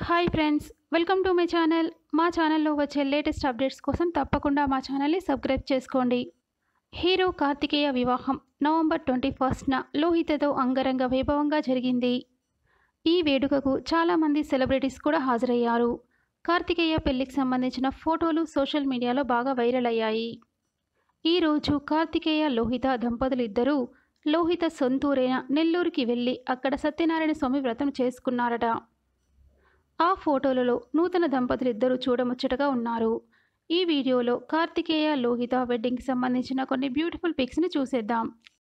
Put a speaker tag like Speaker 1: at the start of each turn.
Speaker 1: hi friends welcome to my channel మా ఛానల్లో వచ్చే లేటెస్ట్ అప్డేట్స్ కోసం తప్పకుండా మా ఛానల్ని సబ్స్క్రైబ్ చేసుకోండి హీరో కార్తికేయ వివాహం నవంబర్ ట్వంటీ ఫస్ట్న లోహితతో అంగరంగ వైభవంగా జరిగింది ఈ వేడుకకు చాలామంది సెలబ్రిటీస్ కూడా హాజరయ్యారు కార్తికేయ పెళ్లికి సంబంధించిన ఫోటోలు సోషల్ మీడియాలో బాగా వైరల్ అయ్యాయి ఈరోజు కార్తికేయ లోహిత దంపతులు ఇద్దరూ లోహిత సొంతూరైన నెల్లూరుకి వెళ్ళి అక్కడ సత్యనారాయణ స్వామి వ్రతం చేసుకున్నారట ఆ ఫోటోలలో నూతన దంపతులు ఇద్దరు చూడముచ్చటగా ఉన్నారు ఈ వీడియోలో కార్తికేయ లోహిత వెడ్డింగ్కి సంబంధించిన కొన్ని బ్యూటిఫుల్ పిక్స్ని చూసేద్దాం